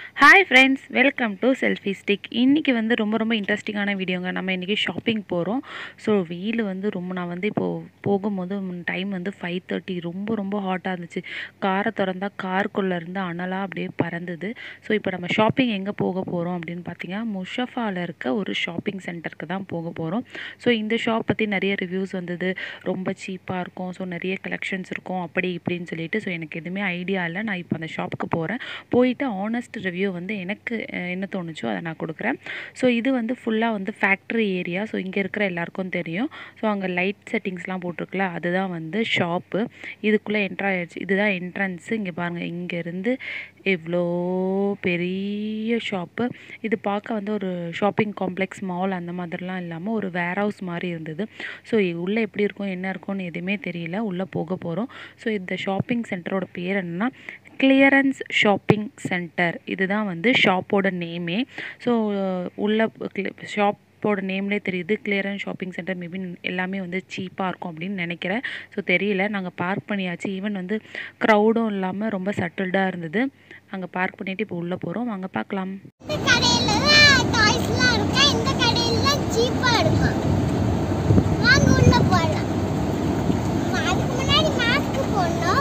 hi friends welcome to selfie stick இன்றைக்கி வந்து ரொம்ப ரொம்ப இன்ட்ரெஸ்டிங்கான வீடியோங்க நம்ம இன்றைக்கி ஷாப்பிங் போகிறோம் ஸோ வெயில் வந்து ரொம்ப நான் வந்து இப்போது போகும்போது டைம் வந்து ஃபைவ் தேர்ட்டி ரொம்ப ரொம்ப ஹாட்டாக இருந்துச்சு காரை திறந்தா காருக்குள்ளே இருந்து அனலாக அப்படியே பறந்தது ஸோ இப்போ நம்ம ஷாப்பிங் எங்கே போக போகிறோம் அப்படின்னு பார்த்தீங்கன்னா முஷஃபாவில் இருக்க ஒரு ஷாப்பிங் சென்டருக்கு தான் போக போகிறோம் ஸோ இந்த ஷாப் பற்றி நிறைய ரிவ்யூஸ் வந்தது ரொம்ப சீப்பாக இருக்கும் ஸோ நிறைய கலெக்ஷன்ஸ் இருக்கும் அப்படி இப்படின்னு சொல்லிட்டு ஸோ எனக்கு எதுவுமே ஐடியா இல்லை நான் இப்போ அந்த ஷாப்புக்கு போகிறேன் போயிட்டு ஆனஸ்ட் ரிவ்யூ வந்து எனக்கு அஹ், என்ன தோணுச்சோ அதை நான் கொடுக்குறேன் ஸோ இது வந்து ஃபுல்லாக வந்து ஃபேக்ட்ரி ஏரியா ஸோ இங்கே இருக்கிற எல்லாருக்கும் தெரியும் ஸோ அங்கே லைட் செட்டிங்ஸ்லாம் போட்டிருக்குல அதுதான் வந்து ஷாப்பு இதுக்குள்ளே என்ட்ரு ஆயிடுச்சு இதுதான் என்ட்ரன்ஸு இங்கே பாருங்கள் இங்கேருந்து எவ்வளோ பெரிய ஷாப்பு இது பார்க்க வந்து ஒரு ஷாப்பிங் காம்ப்ளெக்ஸ் மால் அந்த மாதிரிலாம் இல்லாமல் ஒரு வேர் ஹவுஸ் மாதிரி இருந்தது ஸோ உள்ளே எப்படி இருக்கும் என்ன இருக்கும்னு எதுவுமே தெரியல உள்ளே போக போகிறோம் ஸோ இந்த ஷாப்பிங் சென்டரோட பேர் என்னன்னா கிளியரன்ஸ் ஷாப்பிங் சென்டர் இதுதான் வந்து ஷாப்போட நேமே ஸோ உள்ள ஷாப்போட நேம்லேயே தெரியுது கிளியரன்ஸ் ஷாப்பிங் சென்டர் மேபி எல்லாமே வந்து சீப்பாக இருக்கும் அப்படின்னு நினைக்கிறேன் ஸோ தெரியல நாங்கள் பார்க் பண்ணியாச்சு ஈவன் வந்து க்ரௌடும் இல்லாமல் ரொம்ப சட்டில்டாக இருந்தது நாங்கள் பார்க் பண்ணிட்டு இப்போ உள்ளே போகிறோம் வாங்க பார்க்கலாம் இந்த கடையில தான் டாய்ஸ்லாம் இருக்கா இந்த கடையில சீப்பா இருக்கும் வாங்க உள்ள போலாம் அதுக்கு முன்னாடி மாஸ்க் போடணும்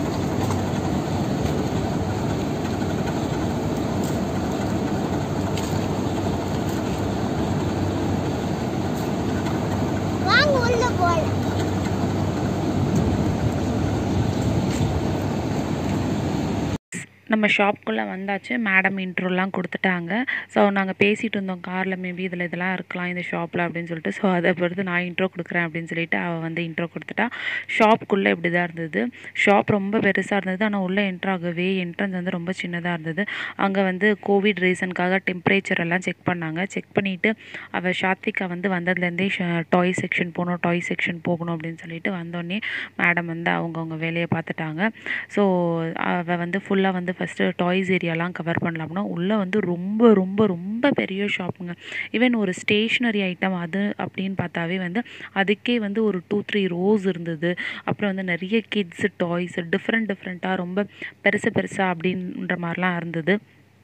வாங்க உள்ள போலாம் நம்ம ஷாப்குள்ளே வந்தாச்சு மேடம் இன்ட்ரோலாம் கொடுத்துட்டாங்க ஸோ நாங்கள் பேசிகிட்டு இருந்தோம் காரில் மேபி இதில் இதெல்லாம் இருக்கலாம் இந்த ஷாப்பில் அப்படின்னு சொல்லிட்டு ஸோ அதை பொறுத்து நான் இன்ட்ரோ கொடுக்குறேன் அப்படின்னு சொல்லிட்டு அவள் வந்து இன்ட்ரோ கொடுத்துட்டா ஷாப்புக்குள்ளே இப்படி தான் இருந்தது ஷாப் ரொம்ப பெருசாக இருந்தது ஆனால் உள்ளே என்ட்ரு ஆகவே என்ட்ரன்ஸ் வந்து ரொம்ப சின்னதாக இருந்தது அங்கே வந்து கோவிட் ரீசனுக்காக டெம்பரேச்சர் எல்லாம் செக் பண்ணாங்க செக் பண்ணிவிட்டு அவள் ஷாத்விகா வந்து வந்ததுலேருந்தே டாய் செக்ஷன் போகணும் டாய் செக்ஷன் போகணும் அப்படின்னு சொல்லிட்டு வந்தோடனே மேடம் வந்து அவங்கவுங்க வேலையை பார்த்துட்டாங்க ஸோ அவள் வந்து ஃபுல்லாக வந்து ஃபஸ்ட்டு டாய்ஸ் ஏரியாலாம் கவர் பண்ணலாம்னா உள்ளே வந்து ரொம்ப ரொம்ப ரொம்ப பெரிய ஷாப்புங்க ஈவன் ஒரு ஸ்டேஷ்னரி ஐட்டம் அது அப்படின்னு பார்த்தாவே வந்து அதுக்கே வந்து ஒரு டூ த்ரீ ரோஸ் இருந்தது அப்புறம் வந்து நிறைய கிட்ஸு டாய்ஸ் டிஃப்ரெண்ட் டிஃப்ரெண்ட்டாக ரொம்ப பெருசு பெருசாக அப்படின்ற மாதிரிலாம் இருந்தது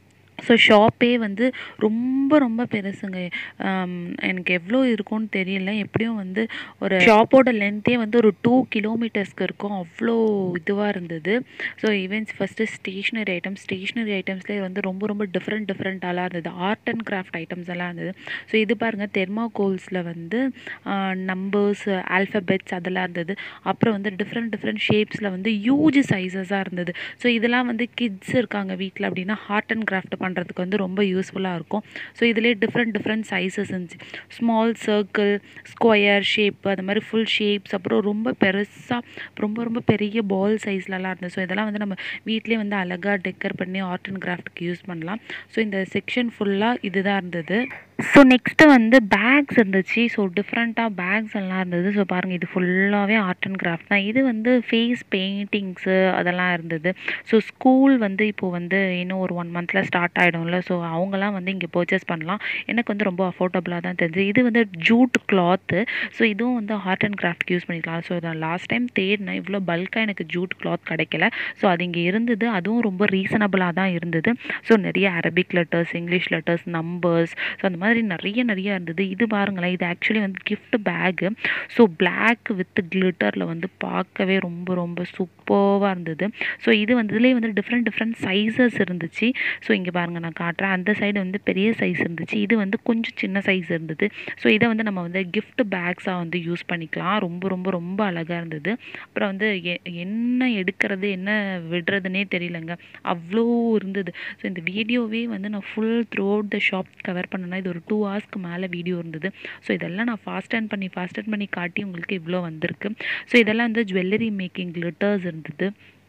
ஸோ ஷாப்பே வந்து ரொம்ப ரொம்ப பெருசுங்க ஆம், எனக்கு எவ்வளோ இருக்கும்னு தெரியல எப்படியும் வந்து ஒரு ஷாப்போட லென்த்தே வந்து ஒரு டூ கிலோமீட்டர்ஸ்க்கு இருக்கும் அவ்வளோ இதுவாக இருந்தது so events first stationery items stationery ஐட்டம்ஸ்லேயே வந்து ரொம்ப ரொம்ப டிஃப்ரெண்ட் டிஃப்ரெண்ட்டாலாம் இருந்தது ஆர்ட் அண்ட் கிராஃப்ட் ஐட்டம்ஸ் எல்லாம் இருந்தது ஸோ இது பாருங்கள் தெர்மாகோல்ஸில் வந்து நம்பர்ஸ் ஆல்ஃபபெட்ஸ் அதெல்லாம் இருந்தது அப்புறம் வந்து டிஃப்ரெண்ட் டிஃப்ரெண்ட் ஷேப்ஸில் வந்து ஹியூஜ் சைஸஸாக இருந்தது ஸோ இதெல்லாம் வந்து கிட்ஸ் இருக்காங்க வீட்டில் அப்படின்னா ஆர்ட் அண்ட் கிராஃப்ட் பண்ணுறதுக்கு வந்து ரொம்ப யூஸ்ஃபுல்லாக இருக்கும் ஸோ இதிலே டிஃப்ரெண்ட் டிஃப்ரெண்ட் சைஸஸ் இருந்துச்சு ஸ்மால் சர்க்கிள் ஸ்கொயர் ஷேப் அந்த மாதிரி ஃபுல் ஷேப்ஸ் அப்புறம் ரொம்ப பெருசாக ரொம்ப ரொம்ப பெரிய பால் சைஸ்லலாம் இருந்தது ஸோ இதெல்லாம் வந்து நம்ம வீட்டிலே வந்து அழகாக டெக்கர் பண்ணி ஆர்ட் அண்ட் கிராஃப்ட்க்கு யூஸ் பண்ணலாம் ஸோ இந்த செக்ஷன் ஃபுல்லாக இதுதான் இருந்தது ஸோ நெக்ஸ்ட்டு வந்து பேக்ஸ் இருந்துச்சு ஸோ டிஃப்ரெண்ட்டாக பேக்ஸ் எல்லாம் இருந்தது ஸோ பாருங்கள் இது ஃபுல்லாகவே ஆர்ட் அண்ட் கிராஃப்ட் தான் இது வந்து ஃபேஸ் பெயிண்டிங்ஸு அதெல்லாம் இருந்தது ஸோ ஸ்கூல் வந்து இப்போது வந்து இன்னும் ஒரு ஒன் மந்தில் ஸ்டார்ட் ஆகிடும்ல ஸோ அவங்கலாம் வந்து இங்கே பர்ச்சேஸ் பண்ணலாம் எனக்கு வந்து ரொம்ப அஃபோர்டபுளாக தான் தெரிஞ்சு இது வந்து ஜூட் கிளாத்து ஸோ இதுவும் வந்து ஆர்ட் அண்ட் கிராஃப்ட் யூஸ் பண்ணிக்கலாம் ஸோ நான் லாஸ்ட் டைம் தேடினேன் இவ்வளோ பல்காக எனக்கு ஜூட் கிளாத் கிடைக்கல ஸோ அது இங்கே இருந்தது அதுவும் ரொம்ப ரீசனபிளாக தான் இருந்தது ஸோ நிறைய Arabic letters English letters numbers so அந்த மாதிரி நிறைய நிறைய இருந்தது இது பாருங்களேன் இது ஆக்சுவலி வந்து gift bag so black with கிளிட்டரில் வந்து பார்க்கவே ரொம்ப ரொம்ப சூப்பராக இருந்தது ஸோ இது வந்து இதுலேயே வந்து டிஃப்ரெண்ட் டிஃப்ரெண்ட் சைஸஸ் இருந்துச்சு ஸோ இங்கே பாருங்கள் நான் காட்டுறேன் அந்த சைடு வந்து பெரிய சைஸ் இருந்துச்சு இது வந்து கொஞ்சம் சின்ன சைஸ் இருந்தது ஸோ இதை வந்து நம்ம வந்து gift பேக்ஸாக வந்து யூஸ் பண்ணிக்கலாம் ரொம்ப ரொம்ப ரொம்ப அழகாக இருந்தது அப்புறம் வந்து எ- என்ன எடுக்கிறது என்ன விடுறதுனே தெரியலங்க அவ்வளோ இருந்தது ஸோ இந்த வீடியோவே வந்து நான் full throughout the shop cover பண்ணேன்னா இது ஒரு டூ ஹவர்ஸ்க்கு மேலே வீடியோ இருந்தது ஸோ இதெல்லாம் நான் ஃபாஸ்ட் அண்ட் பண்ணி ஃபாஸ்ட் அண்ட் பண்ணி காட்டி உங்களுக்கு இவ்வளோ வந்திருக்கு ஸோ இதெல்லாம் வந்து ஜுவல்லரி மேக்கிங் glitters இருந்தது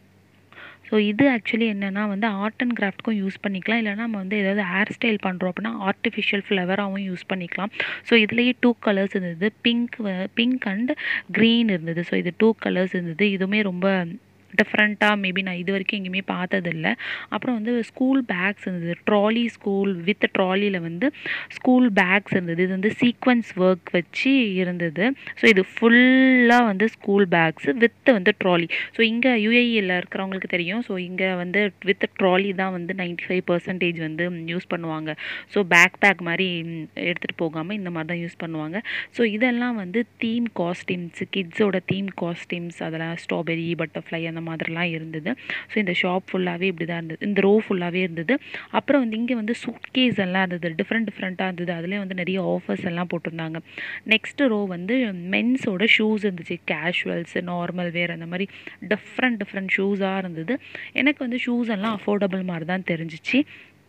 ஸோ இது ஆக்சுவலி என்னென்னா வந்து ஆர்ட் அண்ட் கிராஃப்ட்க்கும் யூஸ் பண்ணிக்கலாம் இல்லைனா நம்ம வந்து ஏதாவது ஹேர் ஸ்டைல் பண்ணுறோம் அப்படின்னா ஆர்டிஃபிஷியல் ஃப்ளவராகவும் யூஸ் பண்ணிக்கலாம் ஸோ இதுலேயே டூ கலர்ஸ் இருந்தது பிங்க் பிங்க் அண்ட் க்ரீன் இருந்தது ஸோ இது டூ கலர்ஸ் இருந்தது இதுவுமே ரொம்ப டிஃப்ரெண்ட்டாக மேபி நான் இது வரைக்கும் எங்கேயுமே பார்த்ததில்ல அப்புறம் வந்து ஸ்கூல் பேக்ஸ் இருந்தது ட்ராலி ஸ்கூல் வித் ட்ராலியில் வந்து ஸ்கூல் பேக்ஸ் இருந்தது இது வந்து சீக்வன்ஸ் ஒர்க் வச்சு இருந்தது ஸோ இது ஃபுல்லாக வந்து ஸ்கூல் பேக்ஸ் வித் வந்து ட்ராலி ஸோ இங்கே யூஏஇயில் இருக்கிறவங்களுக்கு தெரியும் ஸோ இங்கே வந்து வித் ட்ராலி தான் வந்து நைன்டி ஃபைவ் பர்சன்டேஜ் வந்து யூஸ் பண்ணுவாங்க ஸோ பேக் பேக் மாதிரி எடுத்துகிட்டு போகாமல் இந்த மாதிரி தான் யூஸ் பண்ணுவாங்க ஸோ இதெல்லாம் வந்து தீம் காஸ்டியூம்ஸ் கிட்ஸோட தீம் காஸ்டியூம்ஸ் அதெல்லாம் ஸ்ட்ராபெரி பட்டர்ஃப்ளை அந்த மாதிரிலாம் இருந்தது ஸோ இந்த ஷாப் ஃபுல்லாகவே இப்படி தான் இருந்தது இந்த ரோ ஃபுல்லாகவே இருந்தது அப்புறம் வந்து இங்கே வந்து சூட்கேஸ் எல்லாம் இருந்தது டிஃப்ரெண்ட் டிஃப்ரெண்ட்டாக இருந்தது அதுலேயே வந்து நிறைய ஆஃபர்ஸ் எல்லாம் போட்டிருந்தாங்க நெக்ஸ்ட் ரோ வந்து மென்ஸோட ஷூஸ் இருந்துச்சு கேஷுவல்ஸ் நார்மல் வேர் அந்த மாதிரி டிஃப்ரெண்ட் டிஃப்ரெண்ட் ஷூஸாக இருந்தது எனக்கு வந்து ஷூஸ் எல்லாம் அஃபோர்டபுள் மாதிரி தான் தெரிஞ்சிச்சு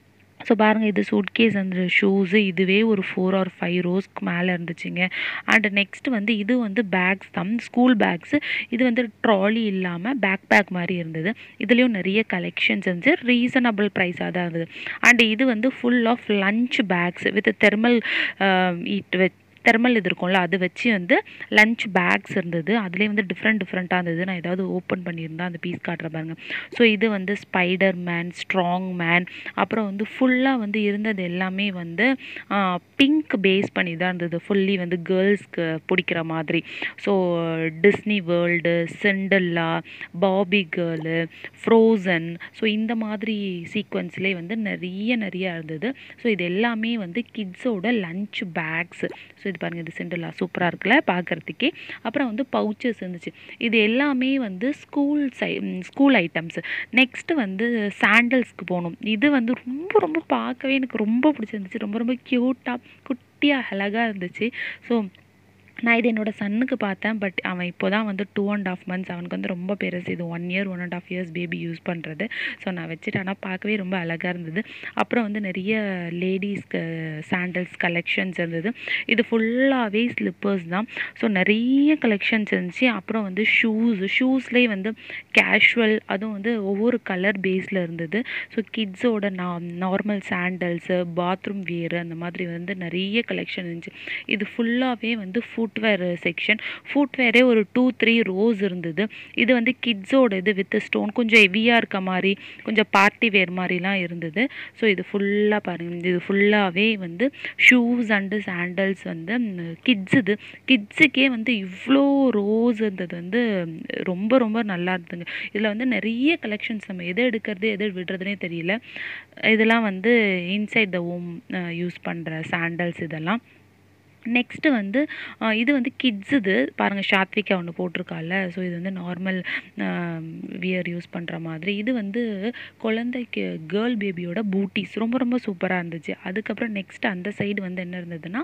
ஸோ பாருங்கள் இது சூட்கேஸ் அந்த ஷூஸு இதுவே ஒரு ஃபோர் ஆர் ஃபைவ் ரோஸ்க்கு மேலே இருந்துச்சுங்க அண்ட் நெக்ஸ்ட் வந்து இது வந்து பேக்ஸ் தான் ஸ்கூல் பேக்ஸு இது வந்து ட்ராலி இல்லாமல் பேக் பேக் மாதிரி இருந்தது இதுலேயும் நிறைய கலெக்ஷன்ஸ் இருந்துச்சு ரீசனபிள் ப்ரைஸாக தான் இருந்தது அண்ட் இது வந்து full of lunch bags with thermal eat which thermal இது இருக்கும்ல அது வச்சு வந்து லஞ்ச் பேக்ஸ் இருந்தது அதுலேயே வந்து டிஃப்ரெண்ட் டிஃப்ரெண்ட்டாக இருந்தது நான் ஏதாவது ஓப்பன் பண்ணியிருந்தா அந்த பீஸ் காட்டுற பாருங்க ஸோ இது வந்து ஸ்பைடர் மேன் ஸ்ட்ராங் மேன் அப்புறம் வந்து ஃபுல்லாக வந்து இருந்தது எல்லாமே வந்து பிங்க் பேஸ் பண்ணி தான் இருந்தது ஃபுல்லி வந்து கேர்ள்ஸ்க்கு பிடிக்கிற மாதிரி ஸோ டிஸ்னி வேர்ல்டு செண்டல்லா பாபி கேர்ளு ஃப்ரோசன் ஸோ இந்த மாதிரி சீக்வன்ஸ்லேயே வந்து நிறைய நிறைய இருந்தது ஸோ இது எல்லாமே வந்து கிட்ஸோட லஞ்ச் பேக்ஸ் ஸோ இது பாருங்கள் இது செண்டல்லா சூப்பராக இருக்குல்ல பார்க்குறதுக்கே அப்புறம் வந்து பவுச்சஸ் இருந்துச்சு இது எல்லாமே வந்து ஸ்கூல் சை ஸ்கூல் ஐட்டம்ஸ் நெக்ஸ்ட்டு வந்து சாண்டல்ஸ்க்கு போகணும் இது வந்து ரொம்ப ரொம்ப பார்க்கவே எனக்கு ரொம்ப பிடிச்சிருந்துச்சு ரொம்ப ரொம்ப க்யூட்டாக குட்டியாக அழகாக இருந்துச்சு ஸோ நான் இது என்னோட சன்னுக்கு பார்த்தேன் பட் அவன் இப்போ தான் வந்து டூ அண்ட் ஆஃப் மந்த்ஸ் அவனுக்கு வந்து ரொம்ப பெருசு இது one year one and half years baby use பண்ணுறது ஸோ நான் வச்சுட்டேன் ஆனால் பார்க்கவே ரொம்ப அழகாக இருந்தது அப்புறம் வந்து நிறைய லேடிஸ்க்கு சாண்டல்ஸ் கலெக்ஷன்ஸ் இருந்தது இது ஃபுல்லாகவே ஸ்லிப்பர்ஸ் தான் ஸோ நிறைய கலெக்ஷன்ஸ் இருந்துச்சு அப்புறம் வந்து ஷூஸ் ஷூஸ்லேயே வந்து கேஷுவல் அதுவும் வந்து ஒவ்வொரு கலர் பேஸில் இருந்தது ஸோ கிட்ஸோட நா நார்மல் சாண்டல்ஸு பாத்ரூம் வியர் அந்த மாதிரி வந்து நிறைய கலெக்ஷன் இருந்துச்சு இது ஃபுல்லாகவே வந்து ஃபுட்வேர் செக்ஷன் ஃபுட்வேரே ஒரு டூ த்ரீ ரோஸ் இருந்தது இது வந்து கிட்ஸோட இது வித் ஸ்டோன் கொஞ்சம் ஹெவியாக இருக்க மாதிரி கொஞ்சம் பார்ட்டி வேர் மாதிரிலாம் இருந்தது ஸோ இது ஃபுல்லாக பாருங்கள் இது ஃபுல்லாகவே வந்து ஷூஸ் அண்டு சாண்டல்ஸ் வந்து கிட்ஸ் இது கிட்ஸுக்கே வந்து இவ்வளோ ரோஸ் இருந்தது வந்து ரொம்ப ரொம்ப நல்லா இருந்ததுங்க இதில் வந்து நிறைய கலெக்ஷன்ஸ் நம்ம எதை எடுக்கிறது எதை விடுறதுனே தெரியல இதெல்லாம் வந்து இன்சைட் த ஹோம் யூஸ் பண்ணுற சாண்டல்ஸ் இதெல்லாம் நெக்ஸ்ட்டு வந்து அஹ், இது வந்து கிட்ஸ் இது பாருங்கள் ஷாத்விகா ஒன்று போட்டிருக்கால ஸோ இது வந்து நார்மல் வியர் யூஸ் பண்ணுற மாதிரி இது வந்து குழந்தைக்கு கேர்ள் பேபியோட பூட்டிஸ் ரொம்ப ரொம்ப சூப்பராக இருந்துச்சு அதுக்கப்புறம் நெக்ஸ்ட் அந்த சைடு வந்து என்ன இருந்ததுன்னா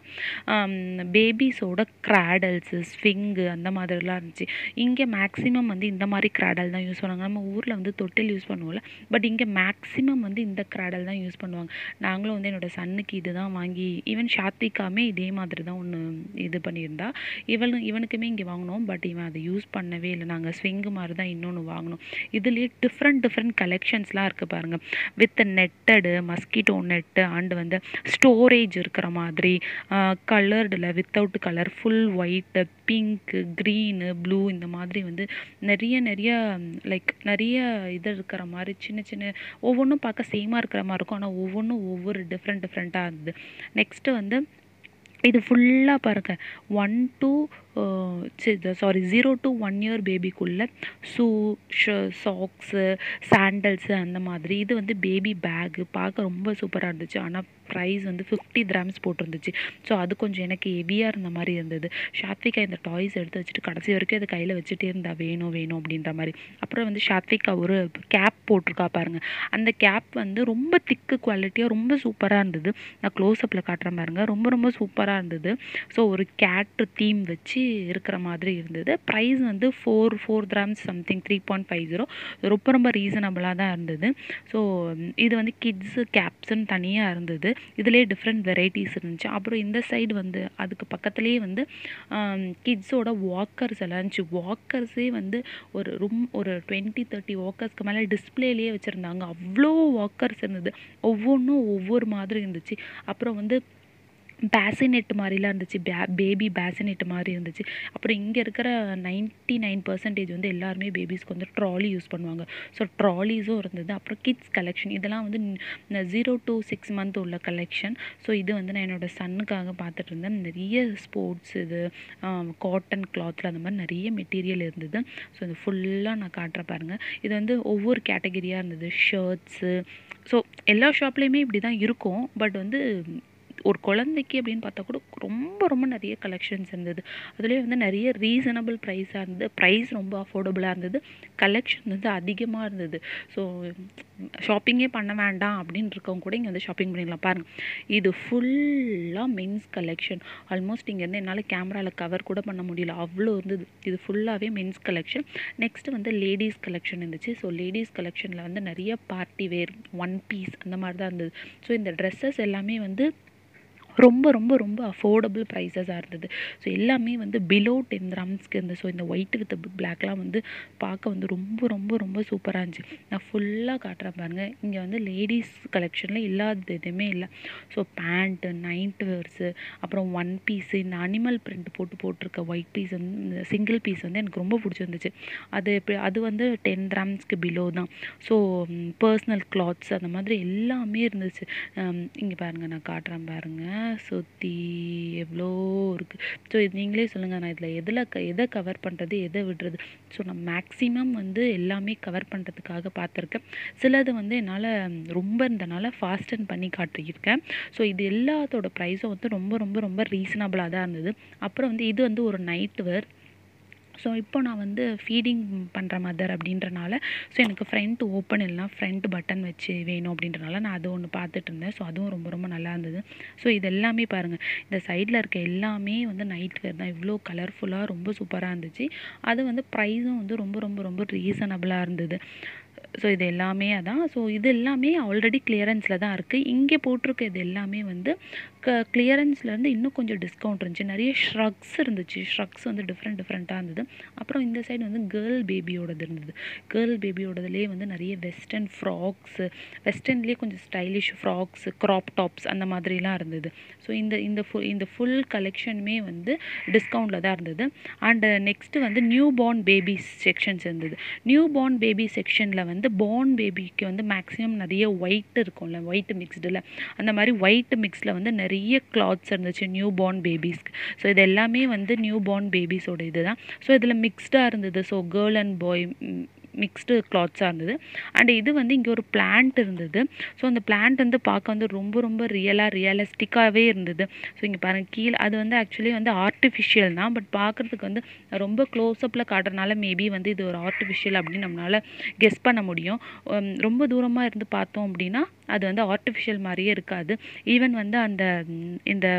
பேபிஸோட கிராடல்ஸு ஸ்விங்கு அந்த மாதிரிலாம் இருந்துச்சு இங்கே மேக்ஸிமம் வந்து இந்த மாதிரி கிராடல் தான் யூஸ் பண்ணுவாங்க நம்ம ஊரில் வந்து தொட்டில் யூஸ் பண்ணுவோம்ல பட் இங்கே மேக்ஸிமம் வந்து இந்த கிராடல் தான் யூஸ் பண்ணுவாங்க நாங்களும் வந்து என்னோட சன்னுக்கு இது தான் வாங்கி ஈவன் ஷாத்விகாமே இதே மாதிரி தான் ஒன்று இது பண்ணியிருந்தா இவனு இவனுக்குமே இங்கே வாங்கினோம் பட் இவன் அதை யூஸ் பண்ணவே இல்லை நாங்கள் ஸ்விங்கு மாதிரி தான் இன்னொன்று வாங்கினோம் இதுலேயே டிஃப்ரெண்ட் டிஃப்ரெண்ட் கலெக்ஷன்ஸ்லாம் இருக்குது பாருங்கள் with netted mosquito net and வந்து ஸ்டோரேஜ் இருக்கிற மாதிரி கலர்டில் without colour full white pink green blue இந்த மாதிரி வந்து நிறைய நிறைய லைக் நிறைய இது இருக்கிற மாதிரி சின்ன சின்ன ஒவ்வொன்றும் பார்க்க சேமாக இருக்கிற மாதிரி இருக்கும் ஆனால் ஒவ்வொன்றும் ஒவ்வொரு டிஃப்ரெண்ட் டிஃப்ரெண்ட்டாக இருந்தது நெக்ஸ்ட்டு வந்து இது ஃபுல்லாக பாருங்க one two sorry zero to one year பேபிக்குள்ளே ஷூ சாக்ஸு சாண்டல்ஸு அந்த மாதிரி இது வந்து பேபி பேகு பார்க்க ரொம்ப சூப்பராக இருந்துச்சு ஆனால் ப்ரைஸ் வந்து ஃபிஃப்டி கிராம்ஸ் போட்டிருந்துச்சு ஸோ அது கொஞ்சம் எனக்கு ஹெவியாக இருந்த மாதிரி இருந்தது ஷாத்விகா இந்த டாய்ஸ் எடுத்து வச்சுட்டு கடைசி வரைக்கும் அதை கையில் வச்சுட்டே இருந்தா வேணும் வேணும் அப்படின்ற மாதிரி அப்புறம் வந்து ஷாத்விகா ஒரு கேப் போட்டிருக்கா பாருங்க அந்த கேப் வந்து ரொம்ப திக்கு குவாலிட்டியாக ரொம்ப சூப்பராக இருந்தது நான் க்ளோஸ்அப்பில் காட்டுறேன் பாருங்க ரொம்ப ரொம்ப சூப்பராக இருந்தது ஸோ ஒரு கேட் தீம் வச்சு இருக்கிற மாதிரி இருந்தது ப்ரைஸ் வந்து four four grams something three point five zero ரொம்ப ரொம்ப ரீசனபிளாக தான் இருந்தது ஸோ இது வந்து கிட்ஸு கேப்ஸ்ன்னு தனியாக இருந்தது இதுலேயே டிஃப்ரெண்ட் வெரைட்டிஸ் இருந்துச்சு அப்புறம் இந்த சைடு வந்து அதுக்கு பக்கத்துலேயே வந்து கிட்ஸோட வாக்கர்ஸ் எல்லாம் இருந்துச்சு வாக்கர்ஸே வந்து ஒரு ரொம் ஒரு டுவெண்ட்டி தேர்ட்டி வாக்கர்ஸ்க்கு மேலே டிஸ்பிளேலேயே வச்சுருந்தாங்க அவ்வளோ வாக்கர்ஸ் இருந்தது ஒவ்வொன்றும் ஒவ்வொரு மாதிரி இருந்துச்சு அப்புறம் வந்து பேசினெட் மாதிரிலாம் இருந்துச்சு பே பேபி பேசினெட் மாதிரி இருந்துச்சு அப்புறம் இங்கே இருக்கிற நைன்ட்டி நைன் பர்சன்டேஜ் வந்து எல்லாருமே பேபிஸ்க்கு வந்து ட்ராலி யூஸ் பண்ணுவாங்க ஸோ ட்ராலிஸும் இருந்தது அப்புறம் கிட்ஸ் கலெக்ஷன் இதெல்லாம் வந்து ஜீரோ டு சிக்ஸ் மந்த் உள்ள கலெக்ஷன் ஸோ இது வந்து நான் என்னோடய சன்னுக்காக பார்த்துட்டு இருந்தேன் நிறைய ஸ்போர்ட்ஸ் இது காட்டன் கிளாத்தில் அந்த மாதிரி நிறைய மெட்டீரியல் இருந்தது ஸோ இது ஃபுல்லாக நான் காட்டுறேன் பாருங்கள் இது வந்து ஒவ்வொரு கேட்டகரியாக இருந்தது ஷர்ட்ஸு ஸோ எல்லா ஷாப்லேயுமே இப்படி தான் இருக்கும் பட் வந்து ஒரு குழந்தைக்கு அப்படின்னு பார்த்தா கூட ரொம்ப ரொம்ப நிறைய கலெக்ஷன்ஸ் இருந்தது அதுலேயே வந்து நிறைய ரீசனபிள் ப்ரைஸாக இருந்தது ப்ரைஸ் ரொம்ப அஃபோர்டபுளாக இருந்தது கலெக்ஷன் வந்து அதிகமாக இருந்தது ஸோ ஷாப்பிங்கே பண்ண வேண்டாம் அப்படின்னு இருக்கவங்க கூட இங்கே வந்து ஷாப்பிங் பண்ணிடலாம் பாருங்கள் இது ஃபுல்லாக மென்ஸ் கலெக்ஷன் ஆல்மோஸ்ட் இங்கேருந்து என்னால் கேமராவில் கவர் கூட பண்ண முடியல அவ்வளோ இருந்தது இது ஃபுல்லாகவே மென்ஸ் கலெக்ஷன் நெக்ஸ்ட்டு வந்து லேடிஸ் கலெக்ஷன் இருந்துச்சு ஸோ லேடிஸ் கலெக்ஷனில் வந்து நிறைய பார்ட்டி வேர் ஒன் பீஸ் அந்த மாதிரி தான் இருந்தது ஸோ இந்த ட்ரெஸ்ஸஸ் எல்லாமே வந்து ரொம்ப ரொம்ப ரொம்ப அஃபோர்டபுள் ப்ரைஸஸாக இருந்தது ஸோ எல்லாமே வந்து பிலோ டென் கிராம்ஸ்க்கு இருந்தது ஸோ இந்த ஒயிட் வித் பிளாக்லாம் வந்து பார்க்க வந்து ரொம்ப ரொம்ப ரொம்ப சூப்பராக இருந்துச்சு நான் ஃபுல்லாக காட்டுறேன் பாருங்கள் இங்கே வந்து லேடிஸ் கலெக்ஷனில் இல்லாதது எதுவுமே இல்லை ஸோ பேண்ட்டு நைட் வேர்ஸு அப்புறம் ஒன் பீஸு இந்த அனிமல் பிரிண்ட் போட்டு போட்டிருக்க ஒயிட் பீஸ் வந்து இந்த சிங்கிள் பீஸ் வந்து எனக்கு ரொம்ப பிடிச்சிருந்துச்சு அது எப்படி அது வந்து டென் கிராம்ஸ்க்கு பிலோ தான் ஸோ பர்சனல் கிளாத்ஸ் அந்த மாதிரி எல்லாமே இருந்துச்சு இங்கே பாருங்கள் நான் காட்டுறேன் பாருங்கள் சுற்றி எவ்வளோ இருக்குது ஸோ இது நீங்களே சொல்லுங்கள் நான் இதில் எதில் க எதை கவர் பண்ணுறது எதை விடுறது ஸோ நான் மேக்ஸிமம் வந்து எல்லாமே கவர் பண்ணுறதுக்காக பார்த்துருக்கேன் சிலது வந்து என்னால் ரொம்ப இருந்தனால ஃபாஸ்டன் பண்ணி காட்டியிருக்கேன் ஸோ இது எல்லாத்தோட ப்ரைஸும் வந்து ரொம்ப ரொம்ப ரொம்ப ரீசனபிளாக தான் இருந்தது அப்புறம் வந்து இது வந்து ஒரு நைட் வேர் ஸோ இப்போ நான் வந்து ஃபீடிங் பண்ணுற மதர் அப்படின்றனால ஸோ எனக்கு ஃப்ரண்ட் ஓப்பன் இல்லைனா ஃப்ரண்ட் பட்டன் வச்சு வேணும் அப்படின்றனால நான் அது ஒன்று பார்த்துட்டு இருந்தேன் ஸோ அதுவும் ரொம்ப ரொம்ப நல்லா இருந்தது ஸோ இது எல்லாமே பாருங்கள் இந்த சைடில் இருக்க எல்லாமே வந்து நைட் வேர் தான் இவ்வளோ கலர்ஃபுல்லாக ரொம்ப சூப்பராக இருந்துச்சு அது வந்து ப்ரைஸும் வந்து ரொம்ப ரொம்ப ரொம்ப ரீசனபிளாக இருந்தது ஸோ இது எல்லாமே அதான் ஸோ இது எல்லாமே ஆல்ரெடி கிளியரன்ஸில் தான் இருக்குது இங்கே போட்டிருக்க இது எல்லாமே வந்து க கிளியரன்ஸ்லேருந்து இன்னும் கொஞ்சம் டிஸ்கவுண்ட் இருந்துச்சு நிறைய ஷ்ரக்ஸ் இருந்துச்சு ஷ்ரக்ஸ் வந்து டிஃப்ரெண்ட் டிஃப்ரெண்ட்டாக இருந்தது அப்புறம் இந்த சைடு வந்து கேர்ள் பேபியோடது இருந்தது கேர்ள் பேபியோடதுலேயே வந்து நிறைய வெஸ்டர்ன் ஃப்ராக்ஸு வெஸ்டர்ன்லேயே கொஞ்சம் ஸ்டைலிஷ் ஃப்ராக்ஸு க்ராப் டாப்ஸ் அந்த மாதிரிலாம் இருந்தது ஸோ இந்த இந்த ஃபுல் இந்த ஃபுல் கலெக்ஷனுமே வந்து டிஸ்கவுண்டில் தான் இருந்தது அண்டு நெக்ஸ்ட்டு வந்து நியூ பார்ன் பேபிஸ் செக்ஷன்ஸ் இருந்தது நியூ பார்ன் பேபி செக்ஷனில் வந்து பார்ன் பேபிக்கு வந்து மேக்ஸிமம் நிறைய ஒயிட் இருக்கும்ல ஒயிட் மிக்ஸ்டில் அந்த மாதிரி ஒயிட் மிக்ஸில் வந்து நிறைய கிளாத்ஸ் இருந்துச்சு நியூ பார்ன் பேபிஸ்க்கு ஸோ இது எல்லாமே வந்து நியூ பார்ன் பேபிஸோட இது தான் ஸோ இதில் மிக்ஸ்டாக இருந்தது so girl and boy mixed கிளாத்ஸாக இருந்தது அண்ட் இது வந்து இங்கே ஒரு பிளான்ட் இருந்தது ஸோ அந்த பிளான்ட் வந்து பார்க்க வந்து ரொம்ப ரொம்ப ரியலாக ரியலிஸ்டிக்காகவே இருந்தது ஸோ இங்கே பாருங்கள் கீழே அது வந்து ஆக்சுவலி வந்து ஆர்டிஃபிஷியல் தான் பட் பார்க்குறதுக்கு வந்து ரொம்ப க்ளோஸ்அப்பில் காட்டுறதுனால மேபி வந்து இது ஒரு ஆர்டிஃபிஷியல் அப்படின்னு நம்மளால் கெஸ் பண்ண முடியும் உம், ரொம்ப தூரமாக இருந்து பார்த்தோம் அப்படின்னா அது வந்து ஆர்டிஃபிஷியல் மாதிரியே இருக்காது ஈவன் வந்து அந்த ம், இந்த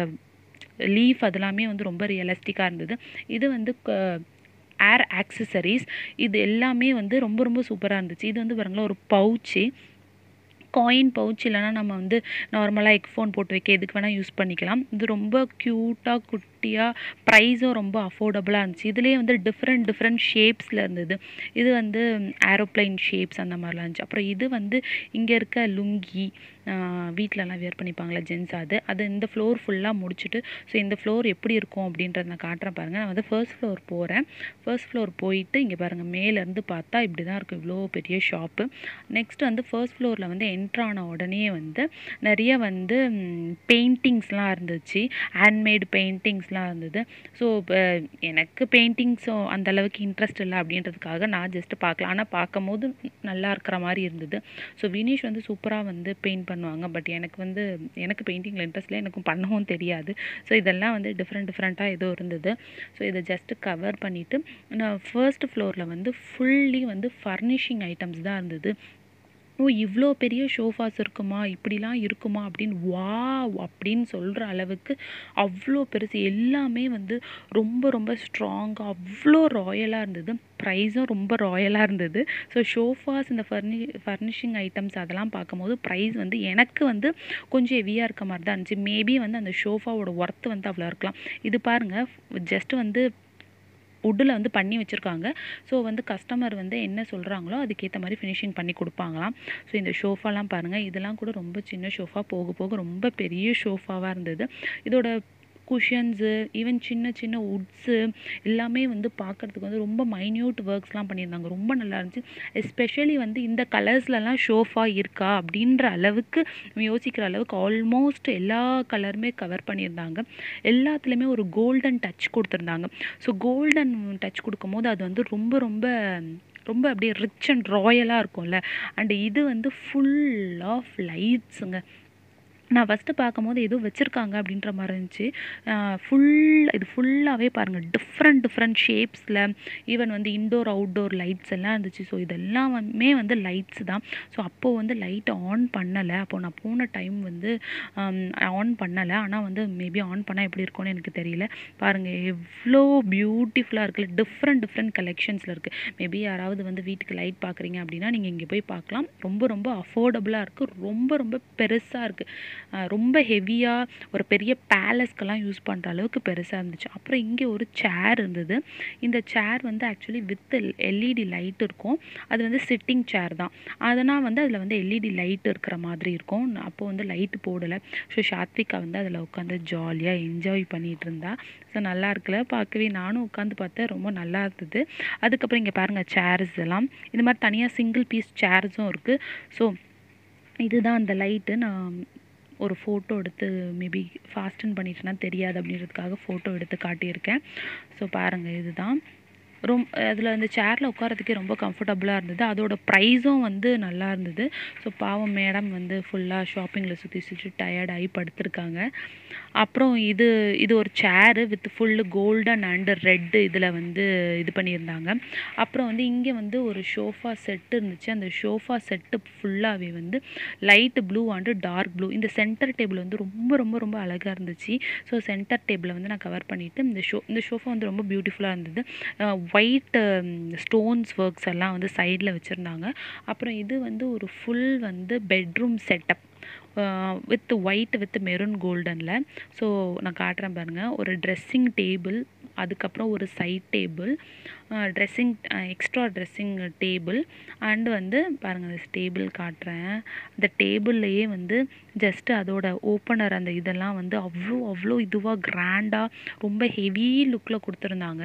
லீஃப் அதெல்லாமே வந்து ரொம்ப ரியலிஸ்டிக்காக இருந்தது இது வந்து ஏர் ஆக்சசரிஸ் இது எல்லாமே வந்து ரொம்ப ரொம்ப சூப்பராக இருந்துச்சு இது வந்து பாருங்களேன் ஒரு பவுச்சு காயின் பவுச் இல்லைனா நம்ம வந்து நார்மலாக எக் ஃபோன் போட்டு வைக்க எதுக்கு வேணால் யூஸ் பண்ணிக்கலாம் இது ரொம்ப க்யூட்டாக குட்டியாக ப்ரைஸும் ரொம்ப அஃபோர்டபுளாக இருந்துச்சு இதுலேயே வந்து டிஃப்ரெண்ட் டிஃப்ரெண்ட் ஷேப்ஸில் இருந்தது இது வந்து ஏரோப்ளைன் ஷேப்ஸ் அந்த மாதிரிலாம் இருந்துச்சு அப்புறம் இது வந்து இங்கே இருக்க லுங்கி வீட்டிலலாம் வேர் பண்ணிப்பாங்களே ஜென்ஸ் அது அது இந்த ஃப்ளோர் ஃபுல்லாக முடிச்சுட்டு ஸோ இந்த ஃப்ளோர் எப்படி இருக்கும் அப்படின்றத நான் காட்டுறேன் பாருங்கள் நான் வந்து ஃபர்ஸ்ட் ஃப்ளோர் போகிறேன் ஃபர்ஸ்ட் ஃப்ளோர் போயிட்டு இங்கே பாருங்கள் மேலேருந்து பார்த்தா இப்படி தான் இருக்கும் இவ்வளோ பெரிய ஷாப்பு நெக்ஸ்ட் வந்து ஃபர்ஸ்ட் ஃப்ளோரில் வந்து என்ட்ரு ஆன உடனே வந்து நிறைய வந்து பெயிண்டிங்ஸ்லாம் இருந்துச்சு ஹேண்ட்மேடு பெயிண்டிங்ஸ்லாம் இருந்தது ஸோ எனக்கு பெயிண்டிங்ஸும் அந்த அளவுக்கு இன்ட்ரெஸ்ட் இல்லை அப்படின்றதுக்காக நான் ஜஸ்ட்டு பார்க்கலாம் ஆனால் பார்க்கும்போது நல்லா இருக்கிற மாதிரி இருந்தது ஸோ வினீஷ் வந்து சூப்பராக வந்து பெயிண்ட் பண்ணுவாங்க பட் எனக்கு வந்து எனக்கு பெயிண்டிங்கில் இன்ட்ரெஸ்ட் இல்லை எனக்கும் பண்ணவும் தெரியாது ஸோ இதெல்லாம் வந்து டிஃப்ரெண்ட் டிஃப்ரெண்ட்டாக ஏதோ இருந்தது ஸோ இதை ஜஸ்ட்டு கவர் பண்ணிவிட்டு நான் ஃபர்ஸ்ட் ஃப்ளோரில் வந்து ஃபுல்லி வந்து ஃபர்னிஷிங் ஐட்டம்ஸ் தான் இருந்தது ஓ இவ்வளோ பெரிய ஷோஃபாஸ் இருக்குமா இப்படிலாம் இருக்குமா அப்படின்னு வாவ் அப்படின்னு சொல்கிற அளவுக்கு அவ்வளோ பெருசு எல்லாமே வந்து ரொம்ப ரொம்ப ஸ்ட்ராங்காக அவ்வளோ ராயலாக இருந்தது ப்ரைஸும் ரொம்ப ராயலாக இருந்தது ஸோ ஷோஃபாஸ் இந்த ஃபர்னி ஃபர்னிஷிங் ஐட்டம்ஸ் அதெல்லாம் பார்க்கும்போது ப்ரைஸ் வந்து எனக்கு வந்து கொஞ்சம் ஹெவியாக இருக்க மாதிரி தான் இருந்துச்சு மேபி வந்து அந்த ஷோஃபாவோட ஒர்த்து வந்து அவ்வளோ இருக்கலாம் இது பாருங்கள் ஜஸ்ட் வந்து வுட்டில் வந்து பண்ணி வச்சுருக்காங்க ஸோ வந்து கஸ்டமர் வந்து என்ன சொல்கிறாங்களோ அதுக்கேற்ற மாதிரி ஃபினிஷிங் பண்ணி கொடுப்பாங்களாம் ஸோ இந்த ஷோஃபாலாம் பாருங்கள் இதெல்லாம் கூட ரொம்ப சின்ன ஷோஃபா போக போக ரொம்ப பெரிய ஷோஃபாவாக இருந்தது இதோட குஷன்ஸு ஈவன் சின்ன சின்ன உட்ஸு எல்லாமே வந்து பார்க்குறதுக்கு வந்து ரொம்ப மைன்யூட் ஒர்க்ஸ்லாம் பண்ணியிருந்தாங்க ரொம்ப நல்லா இருந்துச்சு எஸ்பெஷலி வந்து இந்த கலர்ஸ்லலாம் ஷோஃபா இருக்கா அப்படின்ற அளவுக்கு நம்ம யோசிக்கிற அளவுக்கு ஆல்மோஸ்ட் எல்லா கலருமே கவர் பண்ணியிருந்தாங்க எல்லாத்துலேயுமே ஒரு கோல்டன் டச் கொடுத்துருந்தாங்க ஸோ கோல்டன் டச் கொடுக்கும்போது அது வந்து ரொம்ப ரொம்ப ரொம்ப அப்படியே ரிச் அண்ட் ராயலாக இருக்கும்ல அண்ட் இது வந்து ஃபுல் ஆஃப் லைட்ஸுங்க நான் ஃபஸ்ட்டு பார்க்கும்போது ஏதோ வச்சுருக்காங்க அப்படின்ற மாதிரி இருந்துச்சு ஃபுல் இது ஃபுல்லாகவே பாருங்கள் டிஃப்ரெண்ட் டிஃப்ரெண்ட் ஷேப்ஸில் ஈவன் வந்து இன்டோர் அவுட்டோர் லைட்ஸ் எல்லாம் இருந்துச்சு ஸோ இதெல்லாமே வந்து லைட்ஸ் தான் ஸோ அப்போது வந்து லைட் ஆன் பண்ணலை அப்போது நான் போன டைம் வந்து ஆன் பண்ணலை ஆனால் வந்து மேபி ஆன் பண்ணால் எப்படி இருக்கும்னு எனக்கு தெரியல பாருங்கள் எவ்வளோ பியூட்டிஃபுல்லாக இருக்குல்ல டிஃப்ரெண்ட் டிஃப்ரெண்ட் கலெக்ஷன்ஸில் இருக்குது மேபி யாராவது வந்து வீட்டுக்கு லைட் பார்க்குறீங்க அப்படின்னா நீங்கள் இங்கே போய் பார்க்கலாம் ரொம்ப ரொம்ப அஃபோர்டபுளாக இருக்குது ரொம்ப ரொம்ப பெருசாக இருக்குது ரொம்ப ஹெவியாக ஒரு பெரிய பேலஸ்க்கெல்லாம் யூஸ் பண்ணுற அளவுக்கு பெருசாக இருந்துச்சு அப்புறம் இங்கே ஒரு சேர் இருந்தது இந்த சேர் வந்து ஆக்சுவலி வித் எல்இடி லைட் இருக்கும் அது வந்து சிட்டிங் சேர் தான் அதனால் வந்து அதில் வந்து எல்இடி லைட் இருக்கிற மாதிரி இருக்கும் அப்போது வந்து லைட்டு போடலை ஸோ சாத்விகா வந்து அதில் உட்காந்து ஜாலியாக என்ஜாய் பண்ணிகிட்டு இருந்தா ஸோ நல்லா இருக்குல்ல பார்க்கவே நானும் உட்காந்து பார்த்தேன் ரொம்ப நல்லா இருந்தது அதுக்கப்புறம் இங்கே பாருங்கள் சேர்ஸ் எல்லாம் இந்த மாதிரி தனியாக சிங்கிள் பீஸ் சேர்ஸும் இருக்குது ஸோ இதுதான் அந்த லைட்டு நான் ஒரு ஃபோட்டோ எடுத்து மேபி ஃபாஸ்டன் பண்ணிட்டேன்னா தெரியாது அப்படின்றதுக்காக ஃபோட்டோ எடுத்து காட்டியிருக்கேன் ஸோ பாருங்கள் இதுதான் ரொம் அதில் அந்த சேரில் உட்காரத்துக்கே ரொம்ப கம்ஃபர்டபுளாக இருந்தது அதோட ப்ரைஸும் வந்து நல்லா இருந்தது ஸோ பாவம் மேடம் வந்து ஃபுல்லாக ஷாப்பிங்கில் சுற்றி சுற்றி டயர்டாகி படுத்திருக்காங்க அப்புறம் இது இது ஒரு chair with full golden and red இதில் வந்து இது பண்ணியிருந்தாங்க அப்புறம் வந்து இங்கே வந்து ஒரு ஷோஃபா செட்டு இருந்துச்சு அந்த ஷோஃபா செட்டு ஃபுல்லாகவே வந்து light blue and dark blue இந்த சென்டர் டேபிள் வந்து ரொம்ப ரொம்ப ரொம்ப அழகாக இருந்துச்சு ஸோ சென்டர் டேபிளை வந்து நான் கவர் பண்ணிவிட்டு இந்த ஷோ இந்த ஷோஃபா வந்து ரொம்ப பியூட்டிஃபுல்லாக இருந்தது ஒயிட் ஸ்டோன்ஸ் ஒர்க்ஸ் எல்லாம் வந்து சைடில் வச்சுருந்தாங்க அப்புறம் இது வந்து ஒரு ஃபுல் வந்து bedroom setup with white with maroon கோல்டனில் ஸோ நான் காட்டுறேன் பாருங்கள் ஒரு ட்ரெஸ்ஸிங் டேபிள் அதுக்கப்புறம் ஒரு side table dressing extra dressing table and வந்து பாருங்கள் அந்த டேபிள் காட்டுறேன் அந்த டேபிள்லையே வந்து ஜஸ்ட்டு அதோட ஓப்பனர் அந்த இதெல்லாம் வந்து அவ்வளோ அவ்வளோ இதுவாக கிராண்டாக ரொம்ப ஹெவி லுக்கில் கொடுத்துருந்தாங்க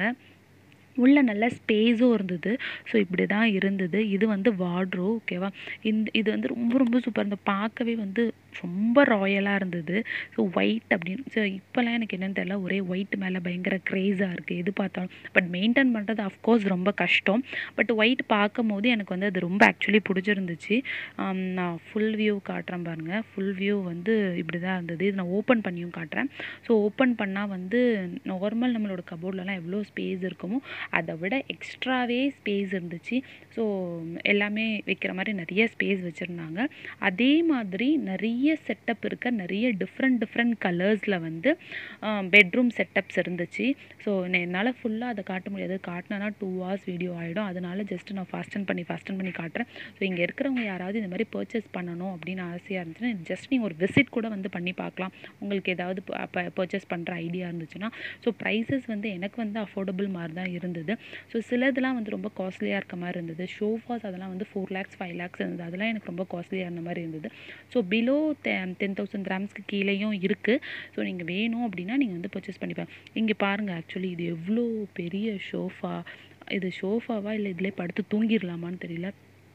உள்ள நல்ல ஸ்பேஸும் இருந்தது ஸோ இப்படி தான் இருந்தது இது வந்து வார்ட்ரோ ஓகேவா இந்த இது வந்து ரொம்ப ரொம்ப சூப்பர் இருந்தது பார்க்கவே வந்து ரொம்ப ராயலாக இருந்தது ஸோ ஒயிட் அப்படின்னு ஸோ இப்போல்லாம் எனக்கு என்னென்னு தெரியல ஒரே ஒயிட் மேலே பயங்கர க்ரேஸாக இருக்குது எது பார்த்தாலும் பட் மெயின்டைன் பண்ணுறது அஃப்கோர்ஸ் ரொம்ப கஷ்டம் பட் ஒயிட் பார்க்கும் போது எனக்கு வந்து அது ரொம்ப ஆக்சுவலி பிடிச்சிருந்துச்சு நான் ஃபுல் வியூ காட்டுறேன் பாருங்கள் ஃபுல் வியூ வந்து இப்படி தான் இருந்தது இது நான் ஓப்பன் பண்ணியும் காட்டுறேன் ஸோ ஓப்பன் பண்ணால் வந்து நார்மல் நம்மளோட கபோர்ட்லலாம் எவ்வளோ ஸ்பேஸ் இருக்குமோ அதை விட எக்ஸ்ட்ராவே ஸ்பேஸ் இருந்துச்சு ஸோ எல்லாமே வைக்கிற மாதிரி நிறைய ஸ்பேஸ் வச்சுருந்தாங்க அதே மாதிரி நிறைய செட்டப் இருக்க நிறைய டிஃப்ரெண்ட் டிஃப்ரெண்ட் கலர்ஸில் வந்து பெட்ரூம் செட்டப்ஸ் இருந்துச்சு ஸோ என்னால் ஃபுல்லாக அதை காட்ட முடியாது காட்டினா டூ ஹவர்ஸ் வீடியோ ஆகிடும் அதனால ஜஸ்ட் நான் ஃபாஸ்டன் பண்ணி ஃபாஸ்டன் பண்ணி காட்டுறேன் ஸோ இங்கே இருக்கிறவங்க யாராவது இந்த மாதிரி பர்ச்சேஸ் பண்ணணும் அப்படின்னு ஆசையாக இருந்துச்சுன்னா ஜஸ்ட் நீங்கள் ஒரு விசிட் கூட வந்து பண்ணி பார்க்கலாம் உங்களுக்கு ஏதாவது பர்ச்சேஸ் பண்ணுற ஐடியா இருந்துச்சுன்னா ஸோ ப்ரைஸஸ் வந்து எனக்கு வந்து அஃபோர்டபுள் மாதிரி தான் இருந்தது ஸோ சிலதெல்லாம் வந்து ரொம்ப காஸ்ட்லியாக இருக்க மாதிரி இருந்தது ஷோஃபாஸ் அதெல்லாம் வந்து ஃபோர் லேக்ஸ் ஃபைவ் லேக்ஸ் இருந்தது அதெல்லாம் எனக்கு ரொம்ப காஸ்ட்லியாக இருந்த மாதிரி இருந்தது ஸோ பிலோ டென் தௌசண்ட் கிராம்ஸ்க்கு கீழேயும் இருக்குது ஸோ நீங்கள் வேணும் அப்படின்னா நீங்கள் வந்து பர்ச்சேஸ் பண்ணிப்பேன் இங்கே பாருங்கள் ஆக்சுவலி இது எவ்வளோ பெரிய ஷோஃபா இது ஷோஃபாவா இல்லை இதிலே படுத்து தூங்கிடலாமான்னு தெரியல